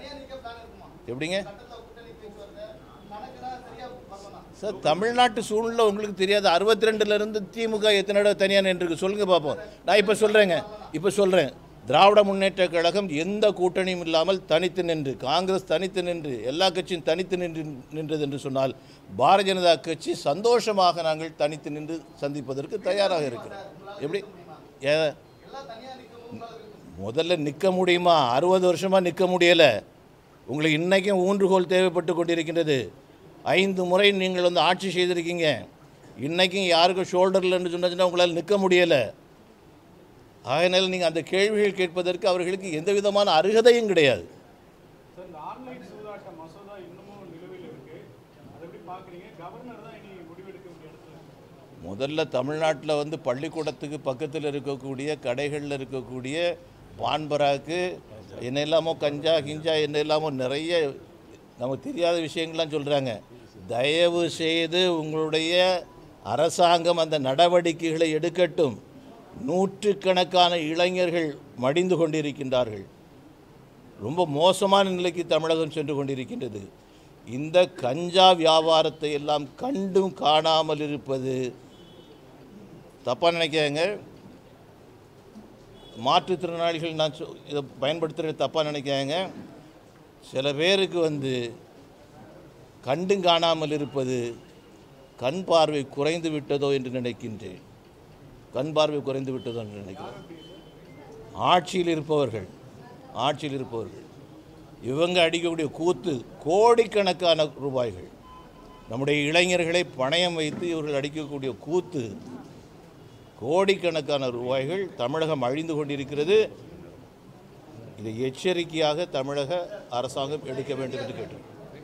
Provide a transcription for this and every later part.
எப்படிங்க சார் தமிழ்நாட்டு சூழ்நிலை உங்களுக்கு தெரியாது அறுபத்தி ரெண்டுலேருந்து திமுக எத்தனை தடவை தனியாக நின்றுருக்கு சொல்லுங்கள் பார்ப்போம் நான் இப்போ சொல்கிறேங்க இப்போ சொல்கிறேன் திராவிட முன்னேற்ற கழகம் எந்த கூட்டணியும் இல்லாமல் தனித்து நின்று காங்கிரஸ் தனித்து நின்று எல்லா கட்சியும் தனித்து நின்று நின்றது என்று சொன்னால் பாரதிய ஜனதா கட்சி சந்தோஷமாக நாங்கள் தனித்து நின்று சந்திப்பதற்கு தயாராக இருக்கிறோம் எப்படி ஏ முதல்ல நிற்க முடியுமா அறுபது வருஷமாக நிற்க முடியலை உங்களுக்கு இன்றைக்கும் ஊன்றுகோல் தேவைப்பட்டு கொண்டிருக்கின்றது ஐந்து முறை நீங்கள் வந்து ஆட்சி செய்திருக்கீங்க இன்றைக்கும் யாருக்கும் ஷோல்டரில் சொன்னாச்சுன்னா உங்களால் நிற்க முடியலை ஆகையினால் நீங்கள் அந்த கேள்விகள் கேட்பதற்கு அவர்களுக்கு எந்த விதமான அருகதையும் கிடையாது சார் இந்த ஆன்லைன் சூதாட்ட மசோதா இன்னமும் நிலுவையில் இருக்கு அதை எப்படி பார்க்குறீங்க கவர்னர் தான் இனி முடிவெடுக்க வேண்டிய இடத்துல இருக்காரு. முதல்ல தமிழ்நாட்டில் வந்து பள்ளிக்கூடத்துக்கு பக்கத்தில் இருக்கக்கூடிய கடைகளில் இருக்கக்கூடிய பான்பராக்கு என்ன இல்லாமோ கஞ்சா கிஞ்சா என்ன இல்லாமோ நிறைய நமக்கு தெரியாத விஷயங்கள்லாம் சொல்கிறாங்க தயவு செய்து உங்களுடைய அரசாங்கம் அந்த நடவடிக்கைகளை எடுக்கட்டும் நூற்றுக்கணக்கான இளைஞர்கள் மடிந்து கொண்டிருக்கின்றார்கள் ரொம்ப மோசமான நிலைக்கு தமிழகம் சென்று கொண்டிருக்கின்றது இந்த கஞ்சா வியாபாரத்தை எல்லாம் கண்டும் காணாமல் இருப்பது தப்பாக நினைக்காங்க மாற்றுத்திறனாளிகள் நான் சொ- இதை பயன்படுத்துகிறது தப்பாக நினைக்காங்க சில பேருக்கு வந்து கண்டும் காணாமல் இருப்பது கண் பார்வை குறைந்து விட்டதோ என்று நினைக்கின்றேன் கண் பார்வை குறைந்து விட்டதோ என்று நினைக்கிறேன் ஆட்சியில் இருப்பவர்கள் ஆட்சியில் இருப்பவர்கள் இவங்க அடிக்கக்கூடிய கூத்து கோடிக்கணக்கான ரூபாய்கள் நம்முடைய இளைஞர்களை பணயம் வைத்து இவர்கள் அடிக்கக்கூடிய கூத்து கோடிக்கணக்கான ரூபாய்கள் தமிழகம் அழிந்து கொண்டிருக்கிறது இதை எச்சரிக்கையாக தமிழக அரசாங்கம் எடுக்க வேண்டும் என்று கேட்டோம்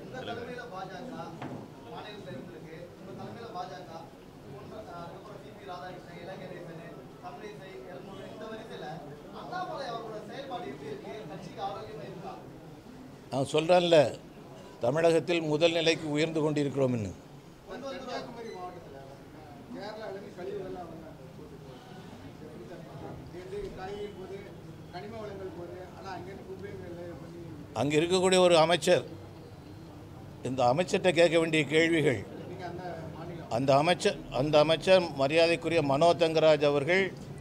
நான் சொல்கிறேன்ல தமிழகத்தில் முதல் நிலைக்கு உயர்ந்து கொண்டிருக்கிறோம் இன்னும் கன்னியாகுமரி மாவட்டத்தில் கேரளாவிலேருந்து கழிவுகள்லாம் வந்து எப்படி சார் பார்க்கலாம்? இது வந்து காய்கறி போகுது கனிம வளங்கள் போகுது ஆனால் அங்கேருந்து குப்பைகள் பண்ணி அங்கே இருக்கக்கூடிய ஒரு அமைச்சர் இந்த அமைச்சர்கிட்ட கேட்க வேண்டிய கேள்விகள் நீங்கள் அந்த மாநிலம் அந்த அமைச்சர் அந்த அமைச்சர் மரியாதைக்குரிய மனோ தங்கராஜ் அவர்கள்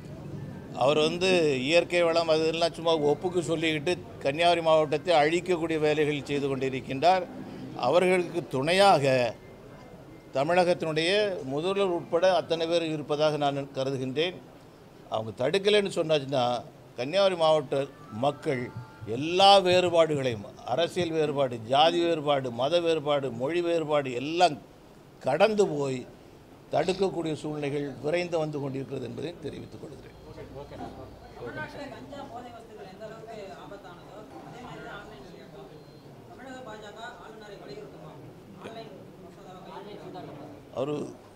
அவர் வந்து இயற்கை வளம் அதெல்லாம் சும்மா ஒப்புக்கு சொல்லிக்கிட்டு கன்னியாகுமரி மாவட்டத்தை அழிக்கக்கூடிய வேலைகள் செய்து கொண்டிருக்கின்றார் அவர்களுக்கு துணையாக தமிழகத்தினுடைய முதல்வர் உட்பட அத்தனை பேர் இருப்பதாக நான் கருதுகின்றேன் அவங்க தடுக்கலைன்னு சொன்னாச்சுன்னா கன்னியாகுமரி மாவட்ட மக்கள் எல்லா வேறுபாடுகளையும் அரசியல் வேறுபாடு ஜாதி வேறுபாடு மத வேறுபாடு மொழி வேறுபாடு எல்லாம் கடந்து போய் தடுக்கக்கூடிய சூழ்நிலைகள் விரைந்து வந்து கொண்டிருக்கிறது என்பதை தெரிவித்துக் கொள்கிறேன் தமிழ்நாட்டில் கஞ்சா போதை வஸ்துகள் எந்த அளவுக்கு ஆபத்தானதோ அதே மாதிரி தான் ஆன்லைன் விளையாட்டம் தமிழக பாஜக ஆளுநரை வலியுறுத்துமா ஆன்லைன் மசோதாவை ஆன்லைன் சூதாட்டம் அவர்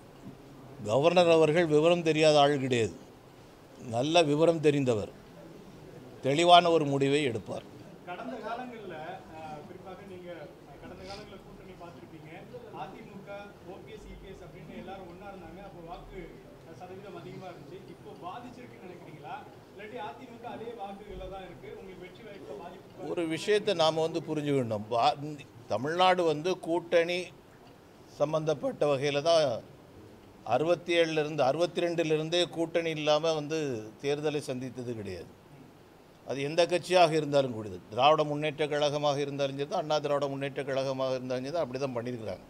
கவர்னர் அவர்கள் விவரம் தெரியாத ஆள் கிடையாது நல்ல விவரம் தெரிந்தவர் தெளிவான ஒரு முடிவை எடுப்பார் கடந்த காலங்களில் குறிப்பாக நீங்க கடந்த காலங்களில் கூட்டணி பார்த்துருப்பீங்க அதிமுக ஓபிஎஸ் இபிஎஸ் அப்படின்னு எல்லாரும் ஒண்ணா இருந்தாங்க அப்போ வாக்கு அஹ், சதவீதம் அதிகமா இருந்துச்சு இப்போ பாதிச்சிருக்குன்னு நினைக்கிறீங்களா இல்லாட்டி அதிமுக அதே வாக்குகளில் தான் இருக்கு உங்களுக்கு வெற்றி வாய்ப்பு பாதிப்பு ஒரு விஷயத்தை நாம் வந்து புரிஞ்சுக்கணும் பா- தமிழ்நாடு வந்து கூட்டணி சம்பந்தப்பட்ட வகையில் தான் அறுபத்தி ஏழுலேருந்து அறுபத்தி ரெண்டுலேருந்தே கூட்டணி இல்லாமல் வந்து தேர்தலை சந்தித்தது கிடையாது அது எந்த கட்சியாக இருந்தாலும் கூடியது திராவிட முன்னேற்ற கழகமாக இருந்தாலும் சரி தான் அண்ணா திராவிட முன்னேற்ற கழகமாக இருந்தாலும் சரி தான் அப்படி தான் பண்ணியிருக்கிறாங்க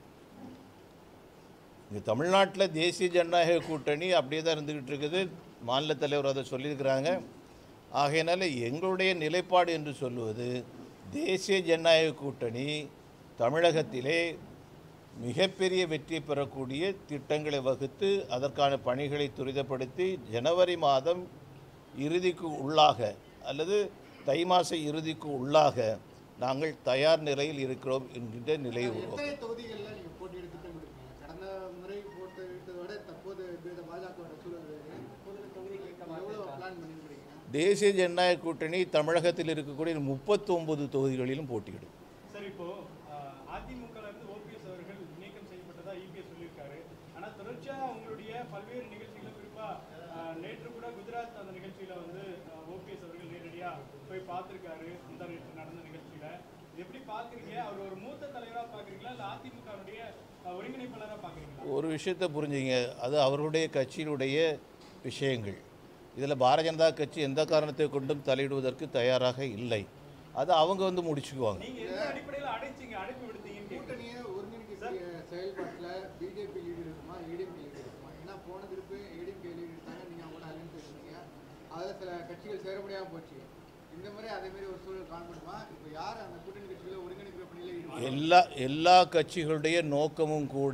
இங்கே தமிழ்நாட்டில் தேசிய ஜனநாயக கூட்டணி அப்படியே தான் இருந்துக்கிட்டு இருக்குது மாநில தலைவர் அதை சொல்லியிருக்கிறாங்க ஆகையினால எங்களுடைய நிலைப்பாடு என்று சொல்லுவது தேசிய ஜனநாயக கூட்டணி தமிழகத்திலே மிகப்பெரிய வெற்றி பெறக்கூடிய திட்டங்களை வகுத்து அதற்கான பணிகளை துரிதப்படுத்தி ஜனவரி மாதம் இறுதிக்கு உள்ளாக அல்லது தை மாத இறுதிக்கு உள்ளாக நாங்கள் தயார் நிலையில் இருக்கிறோம் என்கின்ற நிலையை உருவாக்கும் எத்தனை தொகுதிகளில் நீங்கள் போட்டியிட திட்டமிட்டிருக்கீங்க கடந்த முறை போட்டியிட்டதை விட தற்போது இந்த பாஜகவோட சூழல் வேறு எவ்வளோ பிளான் பண்ணியிருக்கிறீங்க தேசிய ஜனநாயக கூட்டணி தமிழகத்தில் இருக்கக்கூடிய முப்பத்தொன்பது தொகுதிகளிலும் போட்டியிடும் சரி இப்போ அஹ், அதிமுகல இருந்து ஓபிஎஸ் அவர்கள் நீக்கம் செய்யப்பட்டதா இபிஎஸ் சொல்லியிருக்காரு ஆனா தொடர்ச்சியா உங்களுடைய பல்வேறு நிகழ்ச்சிகளை குறிப்பா அஹ், நேற்று கூட குஜராத் அந்த நிகழ்ச்சியில வந்து ஓபிஎஸ் அவர்கள் நேரடியா போய் பார்த்திருக்காரு இந்த நேற்று நடந்த நிகழ்ச்சியில இது எப்படி பாக்குறீங்க அவர் ஒரு மூத்த தலைவரா பாக்குறீங்களா இல்ல அதிமுகவுடைய ஒருங்கிணைப்பாளரா பாக்குறீங்களா ஒரு விஷயத்தை புரிஞ்சுங்க அது அவர்களுடைய கட்சியினுடைய விஷயங்கள் இதில் பாரதிய ஜனதா கட்சி எந்த காரணத்தை கொண்டும் தலையிடுவதற்கு தயாராக இல்லை அது அவங்க வந்து முடிச்சுக்குவாங்க நீங்க எந்த அடிப்படையில அடைச்சீங்க அடைப்பு விடுத்தீங்கன்னு கேக்குறேன். கூட்டணியை ஒருங்கிணைக்கக்கூடிய செயல்பாட்டில் பிஜேபி லீடு இருக்குமா ஏடிஎம்கே லீடு இருக்குமா ஏன்னா போன திருப்பு ஏடிஎம்கே லீடு எடுத்தாங்க நீங்கள் அவங்க அலைன்ஸ் வச்சுருந்தீங்க அதில் சில கட்சிகள் சேர முடியாமல் போச்சு இந்த மாதிரி அதே மாதிரி ஒரு சூழல் காணப்படுமா இப்போ யார் அந்த கூட்டணி கட்சிகளை ஒருங்கிணைக்கிற பணியில் ஈடுபடுறாங்க எல்லா எல்லா கட்சிகளுடைய நோக்கமும் கூட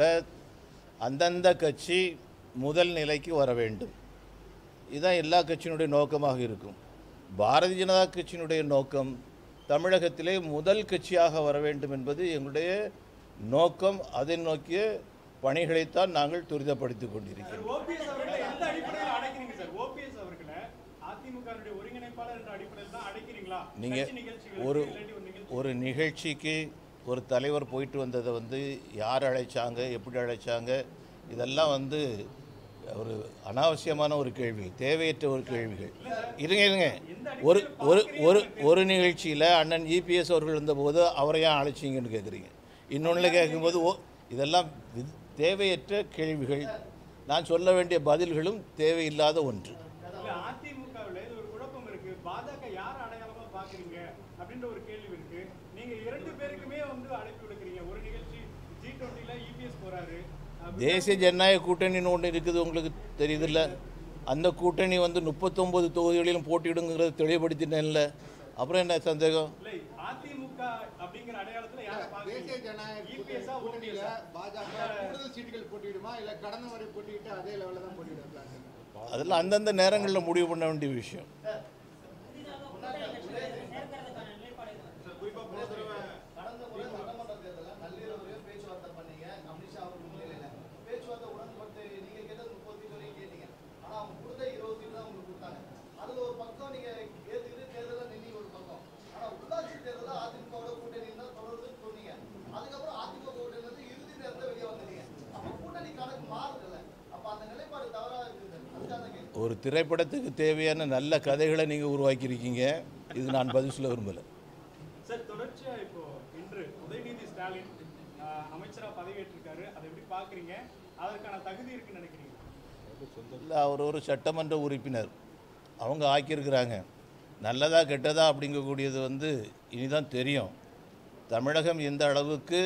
அந்தந்த கட்சி முதல் நிலைக்கு வர வேண்டும் இதுதான் எல்லா கட்சியினுடைய நோக்கமாக இருக்கும் பாரதிய ஜனதா கட்சியினுடைய நோக்கம் தமிழகத்திலே முதல் கட்சியாக வர வேண்டும் என்பது எங்களுடைய நோக்கம் அதை நோக்கிய பணிகளைத்தான் நாங்கள் துரிதப்படுத்திக் கொண்டிருக்கிறோம் ஓபிஎஸ் அவர்களை எந்த அடிப்படையில் அடைக்கிறீங்க சார் ஓபிஎஸ் அவர்களை அதிமுகவுடைய ஒருங்கிணைப்பாளர் என்ற அடிப்படையில் தான் அடைக்கிறீங்களா நீங்க கட்சி நிகழ்ச்சிகளுக்கு ஒரு இல்லாட்டி ஒரு நிகழ்ச்சி ஒரு நிகழ்ச்சிக்கு ஒரு தலைவர் போயிட்டு வந்ததை வந்து யார் அழைச்சாங்க எப்படி அழைச்சாங்க இதெல்லாம் வந்து ஒரு அனாவசியமான ஒரு கேள்வி தேவையற்ற ஒரு கேள்விகள் இருங்க இருங்க ஒரு ஒரு ஒரு ஒரு நிகழ்ச்சியில் அண்ணன் இபிஎஸ் அவர்கள் இருந்தபோது அவரை ஏன் அழைச்சிங்கன்னு கேட்குறீங்க இன்னொன்று கேட்கும்போது ஓ இதெல்லாம் வி- தேவையற்ற கேள்விகள் நான் சொல்ல வேண்டிய பதில்களும் தேவையில்லாத ஒன்று இல்ல அதிமுகவுல இது ஒரு குழப்பம் இருக்கு பாஜக யார் அடையாளமா பாக்குறீங்க அப்படின்ற ஒரு கேள்வி இருக்கு நீங்க இரண்டு பேருக்குமே வந்து அழைப்பு விடுக்கிறீங்க ஒரு நிகழ்ச்சி ஜி டுவெண்ட்டில இபிஎஸ் போறாரு அஹ் தேசிய ஜனநாயக கூட்டணின்னு ஒன்று இருக்குது உங்களுக்கு தெரியுதுல்ல அந்த கூட்டணி வந்து முப்பத்தொம்பது தொகுதிகளிலும் போட்டியிடுங்கிறத தெளிவுபடுத்தினேன்ல அப்புறம் என்ன சந்தேகம் இல்லை அதிமுக அப்படிங்கிற அடையாளத்துல யார தேசிய பாக்குறீங்க ஜனநாயக இபிஎஸ் கூட்டணியில் பாஜக கூடுதல் சீட்டுகள் போட்டியிடுமா இல்லை கடந்த முறை போட்டியிட்டு அதே லெவலில் தான் போட்டியிடுவாங்க அதெல்லாம் அந்தந்த நேரங்களில் முடிவு பண்ண வேண்டிய விஷயம் புதிதாக கூட்டணி கட்சிகளை சேர்க்கறதுக்கான நிலைப்பாடு எதுவும் கடந்த முறை சட்டமன்ற தேர்தலில் நள்ளிரவுலையும் பேச்சுவார்த்தை பண்ணீங்க அமித்ஷா அவர்கள் முன்னிலையில பேச்சுவார்த்தை உடன்பட்டு நீங்க கேட்டது முப்பது சீட் வரைக்கும் கேட்டீங்க ஆனா அவங்க கொடுத்த இருபது சீட் தான் உங்களுக்கு கொடுத்தாங்க அதுல ஒரு பக்கம் நீங்க ஏத்துக்கிட்டு தேர்தலில் நின்னீங்க ஒரு பக்கம் ஆனா உள்ளாட்சி தேர்தலில் அதிமுகவோட கூட்டணி தான் தொடர்ந்து சொன்னீங்க அதுக்கப்புறம் அதிமுக கூட்டணி இருந்து இறுதி நேரத்தில் வெளியே வந்துட்டீங்க அப்ப கூட்டணி கணக்கு மாறுதுல்ல அப்ப அந்த நிலைப்பாடு தவறா இருக்குது அதுக்காக கேள்வி ஒரு திரைப்படத்துக்கு தேவையான நல்ல கதைகளை நீங்கள் உருவாக்கியிருக்கீங்க இது நான் பதில் சொல்ல விரும்பலை சார் தொடர்ச்சியா இப்போ இன்று உதயநிதி ஸ்டாலின் அஹ், அமைச்சரா பதவியேற்றிருக்காரு அதை எப்படி பாக்குறீங்க அதற்கான தகுதி இருக்குன்னு நினைக்கிறீங்க இல்லை அவர் ஒரு சட்டமன்ற உறுப்பினர் அவங்க ஆக்கியிருக்கிறாங்க நல்லதா கெட்டதா அப்படிங்கக்கூடியது வந்து இனிதான் தெரியும் தமிழகம் எந்த அளவுக்கு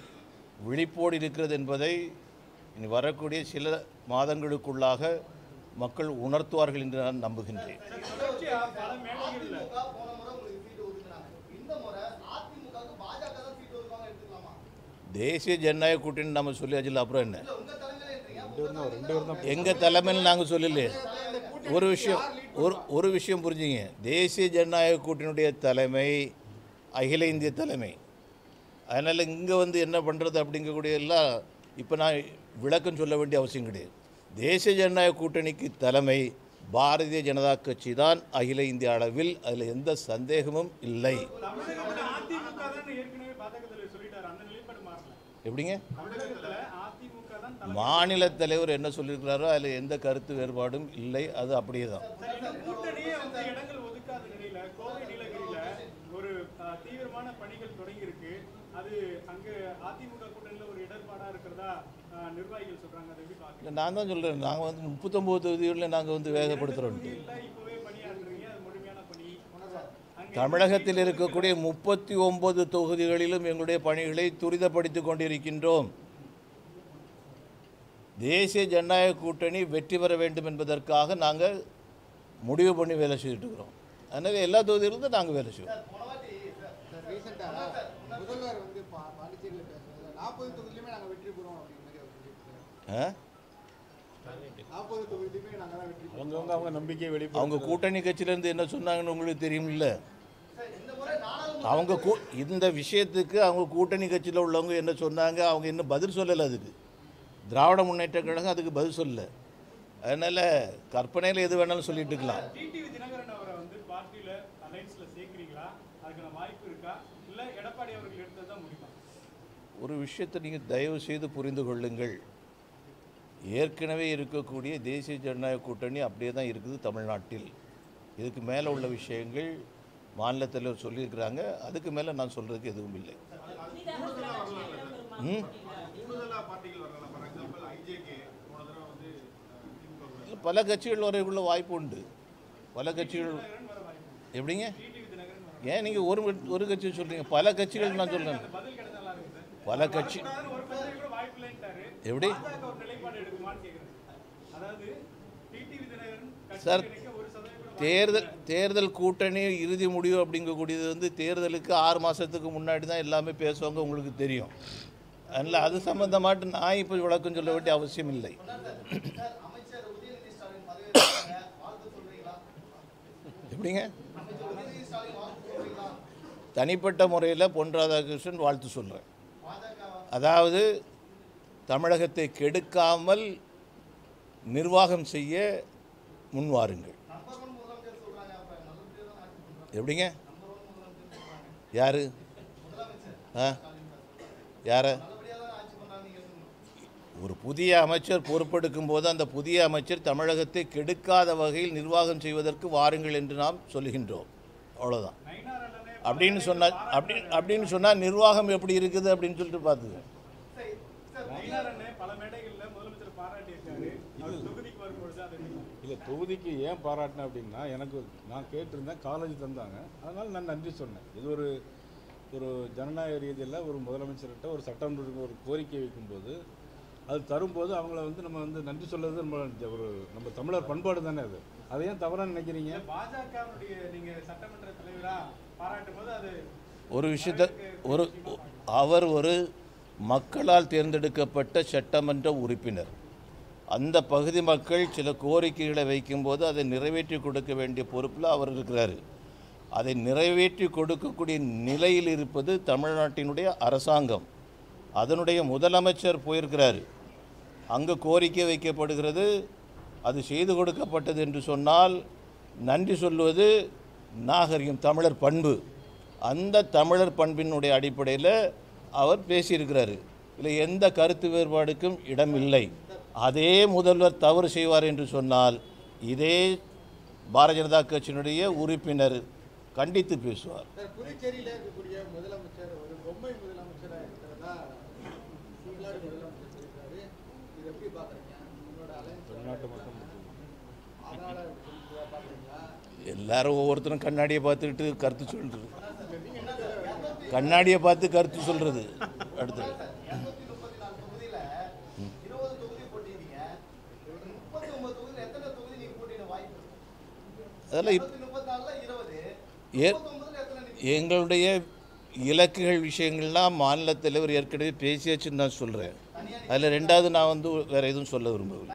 விழிப்போடு இருக்கிறது என்பதை இனி வரக்கூடிய சில மாதங்களுக்குள்ளாக மக்கள் உணர்த்துவார்கள் என்று நான் நம்புகின்றேன் சார் தொடர்ச்சியா பல மேடைகள்ல அதிமுக போன முறை உங்களுக்கு சீட்டு ஒதுக்குனாங்க இந்த முறை அதிமுகவுக்கு பாஜக தான் சீட்டு ஒதுக்குவாங்க எடுத்துக்கலாமா தேசிய ஜனநாயக கூட்டணி நம்ம சொல்லியாச்சுல அப்புறம் என்ன இல்ல உங்க தலைமையில எங்கள் தலைமையில் நாங்கள் சொல்லலையே ஒரு விஷயம் ஒரு ஒரு விஷயம் புரிஞ்சுங்க தேசிய ஜனநாயக கூட்டணியுடைய தலைமை அகில இந்திய தலைமை அதனால் இங்கே வந்து என்ன பண்ணுறது அப்படிங்கக்கூடிய எல்லாம் இப்போ நான் விளக்கம் சொல்ல வேண்டிய அவசியம் கிடையாது தேசிய ஜனநாயக கூட்டணிக்கு தலைமை பாரதிய ஜனதா கட்சி தான் அகில இந்திய அளவில் அதில் எந்த சந்தேகமும் இல்லை தமிழகத்துல அதிமுக தான் ஏற்கனவே பாஜக தலைவர் சொல்லிட்டாரு அந்த நிலைப்பாடு மாறல எப்படிங்க தமிழகத்துல அதிமுக தான் தலை- மாநில தலைவர் என்ன சொல்லியிருக்கிறாரோ அதில் எந்த கருத்து வேறுபாடும் இல்லை அது அப்படியே தான் சார், இந்த கூட்டணியே வந்து இடங்கள் ஒதுக்காத நிலையில கோவை நீலகிரியில ஒரு அஹ், தீவிரமான பணிகள் தொடங்கி இருக்கு அது அங்க அதிமுக கூட்டணியில ஒரு இடர்பாடா இருக்கிறதா அஹ், நிர்வாகிகள் சொல்றாங்க அதை எப்படி பாக்குறீங்க இல்லை நான் தான் சொல்கிறேன் நாங்கள் வந்து முப்பத்தொம்போது தொகுதிகளில் நாங்கள் வந்து வேகப்படுத்துகிறோம் இல்ல இப்பவே பணியாற்றுறீங்க அது முழுமையான பணி அங்க தமிழகத்தில் இருக்கக்கூடிய முப்பத்தி ஒன்பது தொகுதிகளிலும் எங்களுடைய பணிகளை துரிதப்படுத்திக் கொண்டிருக்கின்றோம் தேசிய ஜனநாயக கூட்டணி வெற்றி பெற வேண்டும் என்பதற்காக நாங்கள் முடிவு பண்ணி வேலை செய்துட்டு இருக்கிறோம் அதனால் எல்லா தொகுதியிலிருந்தும் நாங்கள் வேலை செய்வோம் ரீசெண்டாக முதல்வர் வந்து பா பாண்டிச்சேரியில் பேசுனதுல நாற்பது தொகுதியிலுமே நாங்கள் வெற்றி பெறுவோம் அப்படிங்கிற மாதிரி அவர் சொல்லியிருக்காரு ஆ? நாற்பது தொகுதியிலுமே நாங்கள் தான் வெற்றி பெறுவோம் அவங்கவுங்க அவங்க நம்பிக்கை வெளி அவங்க கூட்டணி கட்சியிலேருந்து என்ன சொன்னாங்கன்னு உங்களுக்கு தெரியுமில்ல சார் இந்த முறை நாடாளுமன்ற அவங்க கூ இந்த விஷயத்துக்கு அவங்க கூட்டணி கட்சியில் உள்ளவங்க என்ன சொன்னாங்க அவங்க இன்னும் பதில் சொல்லலை அதுக்கு திராவிட முன்னேற்ற கழகம் அதுக்கு பதில் சொல்லல அதனால் கற்பனையில் எது வேணாலும் சொல்லிட்டு இருக்கலாம் டிடிவி தினகரன் அவரை வந்து பார்ட்டியில அலைன்ஸ்ல சேர்க்கிறீங்களா அதுக்கான வாய்ப்பு இருக்கா இல்ல எடப்பாடி அவர்கள் எடுத்தது தான் முடியுமா ஒரு விஷயத்தை நீங்கள் தயவு செய்து புரிந்து கொள்ளுங்கள் ஏற்கனவே இருக்கக்கூடிய தேசிய ஜனநாயக கூட்டணி அப்படியே தான் இருக்குது தமிழ்நாட்டில் இதுக்கு மேலே உள்ள விஷயங்கள் மாநில தலைவர் சொல்லியிருக்கிறாங்க அதுக்கு மேலே நான் சொல்கிறதுக்கு எதுவும் இல்லை ம் கூடுதலா பார்ட்டிகள் வரலாம் ஃபார் எக்ஸாம்பிள் ஐஜேகே போன தடவை வந்து திமுக இல்ல, பல கட்சிகள் வரைக்குள்ள வாய்ப்பு உண்டு பல கட்சிகள் எப்படிங்க ஏன் நீங்கள் ஒரு ஒரு கட்சி சொல்கிறீங்க பல கட்சிகள் நான் சொல்கிறேன் பதில் கிடைச்சா நல்லா இருக்கு சார் பல கட்சி அதாவது ஒரு பிரச்சனை கூட வாய்ப்பு இல்லைன்ட்டாரு எப்படி பாஜக ஒரு நிலைப்பாடு எடுக்குமான்னு கேக்குறேன் அதாவது டிடிவி தினகரன் சார் கட்சி நிக்க ஒரு சதவீதம் கூட தேர்தல் தேர்தல் கூட்டணி இறுதி முடிவு அப்படிங்கக்கூடியது வந்து தேர்தலுக்கு ஆறு மாதத்துக்கு முன்னாடி தான் எல்லாமே பேசுவாங்க உங்களுக்கு தெரியும் அதனால் அது சம்மந்தமாட்டு நான் இப்போ விளக்கம் சொல்ல வேண்டிய அவசியம் இல்லை சார் அமைச்சர் உதயநிதி ஸ்டாலின் பதவி வாழ்த்து சொல்றீங்களா எப்படிங்க அமைச்சர் உதயநிதி ஸ்டாலின் வாழ்த்து சொல்றீங்களா தனிப்பட்ட முறையில் பொன் ராதாகிருஷ்ணன் வாழ்த்து சொல்கிறேன் பாஜக அதாவது தமிழகத்தை கெடுக்காமல் நிர்வாகம் செய்ய முன்வாருங்கள் நம்பர் ஒன் முதலமைச்சர் சொல்றாங்க அப்ப நல்லபடியா தான் ஆட்சி பண்றாங்க எப்படிங்க நம்பர் ஒன் முதலமைச்சர் சொல்றாங்க யார் முதலமைச்சர் ஆ யாரை நல்லபடியா தான் ஆட்சி பண்றாங்க நீங்க சொல்லணும் ஒரு புதிய அமைச்சர் பொறுப்பெடுக்கும் போது அந்த புதிய அமைச்சர் தமிழகத்தை கெடுக்காத வகையில் நிர்வாகம் செய்வதற்கு வாருங்கள் என்று நாம் சொல்லுகின்றோம் அவ்வளோதான் நயினார் அண்ணனே அப்படின்னு சொன்னால் அப்படி அப்படின்னு சொன்னால் நிர்வாகம் எப்படி இருக்குது அப்படின்னு சொல்லிட்டு பார்த்துங்க சரி சார் நயினார் அண்ணே பல மேடைகள்ல முதலமைச்சர் பாராட்டியிருக்காரு அவர் தொகுதிக்கு வரும்பொழுது அதை நீங்க இல்லை தொகுதிக்கு ஏன் பாராட்டினேன் அப்படின்னா எனக்கு நான் கேட்டிருந்தேன் காலேஜ் தந்தாங்க அதனால் நான் நன்றி சொன்னேன் இது ஒரு ஒரு ஜனநாயக ரீதியில் ஒரு முதலமைச்சர்கிட்ட ஒரு சட்டமன்றத்துக்கு ஒரு கோரிக்கை வைக்கும்போது அது தரும்போது அவங்கள வந்து நம்ம வந்து நன்றி சொல்றது நம்ம ஒரு நம்ம தமிழர் பண்பாடு தானே அது அதை ஏன் தவறாக நினைக்கிறீங்க பாஜகவுடைய நீங்க சட்டமன்ற தலைவரா பாராட்டும் போது அது ஒரு விஷயத்த ஒரு அவர் ஒரு மக்களால் தேர்ந்தெடுக்கப்பட்ட சட்டமன்ற உறுப்பினர் அந்த பகுதி மக்கள் சில கோரிக்கைகளை வைக்கும்போது அதை நிறைவேற்றி கொடுக்க வேண்டிய பொறுப்பில் அவர் இருக்கிறார் அதை நிறைவேற்றி கொடுக்கக்கூடிய நிலையில் இருப்பது தமிழ்நாட்டினுடைய அரசாங்கம் அதனுடைய முதலமைச்சர் போயிருக்கிறார் அங்கு கோரிக்கை வைக்கப்படுகிறது அது செய்து கொடுக்கப்பட்டது என்று சொன்னால் நன்றி சொல்வது நாகரிகம் தமிழர் பண்பு அந்த தமிழர் பண்பினுடைய அடிப்படையில் அவர் பேசியிருக்கிறாரு இதில் எந்த கருத்து வேறுபாடுக்கும் இடமில்லை அதே முதல்வர் தவறு செய்வார் என்று சொன்னால் இதே பாரதிய ஜனதா கட்சியினுடைய உறுப்பினர் கண்டித்து பேசுவார் சார் புதுச்சேரியில இருக்கக்கூடிய முதலமைச்சர் ஒரு பொம்மை முதலமைச்சரா இருக்கிறதா தமிழ்நாடு முதலமைச்சர் சொல்லியிருக்காரு இது எப்படி பாக்குறீங்க உங்களோட அலைன்ஸ் தமிழ்நாட்டு மட்டும் அதனால சொல்லிட்டு பாக்குறீங்களா எல்லாரும் ஒவ்வொருத்தரும் கண்ணாடியை பார்த்துக்கிட்டு கருத்து சொல்கிறது கண்ணாடியை பார்த்து கருத்து சொல்கிறது அடுத்தது இருநூத்தி முப்பத்தி நாலு தொகுதியில இருபது தொகுதி போட்டிருக்கீங்க முப்பத்தி ஒன்பது தொகுதியில எத்தனை தொகுதி நீங்க போட்டியிட வாய்ப்பு இருக்கு அதெல்லாம் இப் இருநூத்தி முப்பத்தி நாலுல இருபது ஏ முப்பத்தி ஒன்பதுல எத்தனை நிக்க- எங்களுடைய இலக்குகள் விஷயங்கள்லாம் மாநில தலைவர் ஏற்கனவே பேசியாச்சுன்னு நான் சொல்கிறேன் அதில் ரெண்டாவது நான் வந்து வேறு எதுவும் சொல்ல விரும்பவில்லை